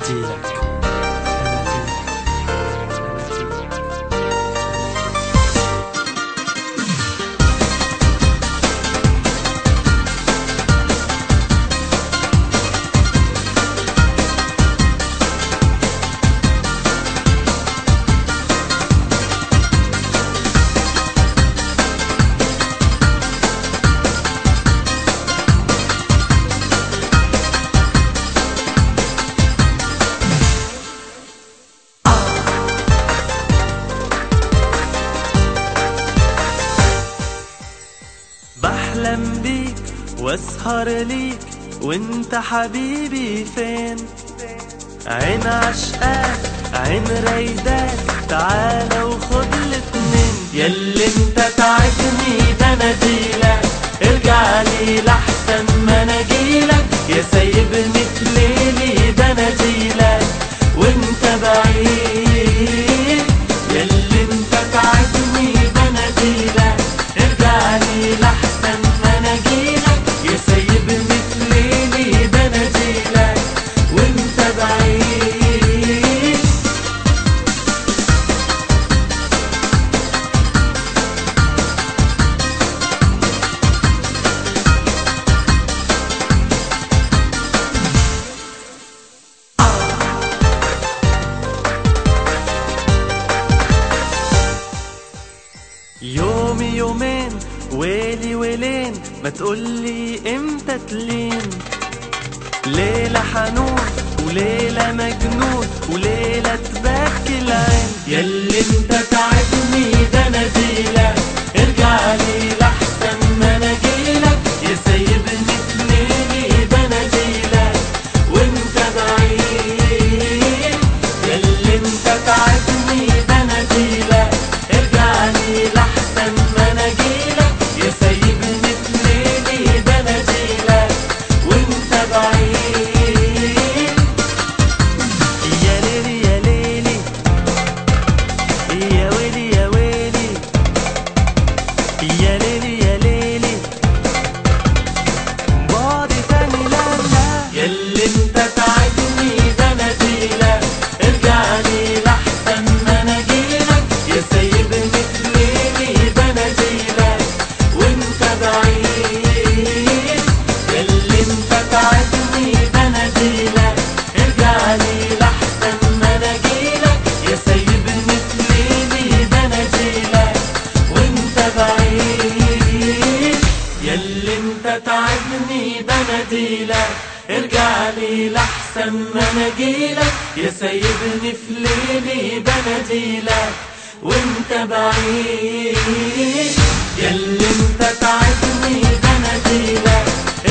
بناديلك بحلم بيك واسهر ليك وانت حبيبي فين عين عشقاك عين ريداك تعالى وخد الاتنين ياللي انت تعبني ده انا ديلك ارجع لي لحسن ما انا جيلك يا سايبني في ليلي ده انا جيلك وانت بعيد ياللي انت تعبني ده انا ديلك ارجع لي لحسن ما انا جيلك يا سايبني في ليلي ده انا جيلك وانت بعيد يومي يومين ويلي ويلين ما تقولي امتى تلين ليلة حنون وليلة مجنون وليلة تبكي العين ياللي انت تعبني ده انا ديلك ارجع لي لحسن ما انا جيلك يا سايبني في ليلي ده انا جيلك وانت بعيد ياللي انت تعبني ده انا جيلك ارجع لي لحسن ما انا جيلك يا سايبني في ليلي ده انا جيلك وانت بعيد يا ليلي يا ليلي يا ويلي يا ويلي يا ليلي يا ليلي بعدي تاني لا لا ياللي انت تعبني ده انا جيلك ارجع لي لحسن ما انا جيلك يا سايبني في ليلي ده انا جيلك وانت بعيد ياللي انت تعبني ده انا جيلك ارجع لي لحسن ما انا جيلك يا سايبني في ليلي ده انا جيلك وانت بعيد ياللي انت تعبني بناديلك ارجع لي لحسن ما انا جيلك يا سايبني في ليلي بناديلك وانت بعيد ياللي انت تعبني بناديلك